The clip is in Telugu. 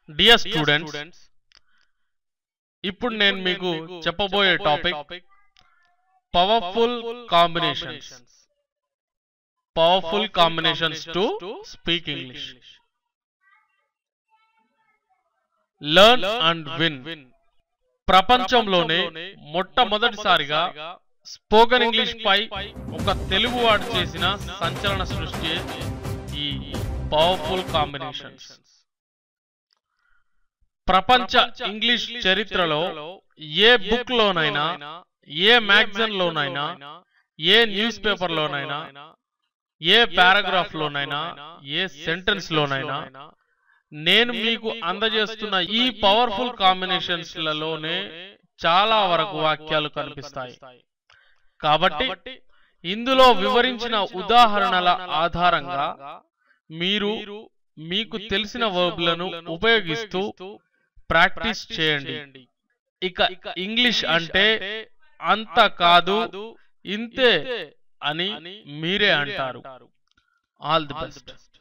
డియర్ స్టూడెంట్స్ ఇప్పుడు నేను మీకు చెప్పబోయే topic powerful combinations powerful combinations to speak English learn and win ప్రపంచంలోనే మొట్టమొదటిసారిగా స్పోకెన్ ఇంగ్లీష్ పై ఒక తెలుగువాడు చేసిన సంచలన సృష్టి ఈ పవర్ఫుల్ కాంబినేషన్స్ ప్రపంచ ఇంగ్లీష్ చరిత్రలో ఏ బుక్ లోనైనా ఏ మ్యాగజైన్ లోనైనా ఏ న్యూస్ పేపర్ లోనైనా ఏ పారాగ్రాఫ్ లోనైనా ఏ సెంటెన్స్ లోనైనా నేను మీకు అందజేస్తున్న ఈ పవర్ఫుల్ కాంబినేషన్స్ లలోనే చాలా వరకు వాక్యాలు కనిపిస్తాయి కాబట్టి ఇందులో వివరించిన ఉదాహరణల ఆధారంగా మీరు మీకు తెలిసిన వర్బ్లను ఉపయోగిస్తూ ప్రాక్టీస్ చేయండి ఇక ఇంగ్లీష్ అంటే అంత కాదు ఇంతే అని మీరే అంటారు ఆల్ ది బెస్ట్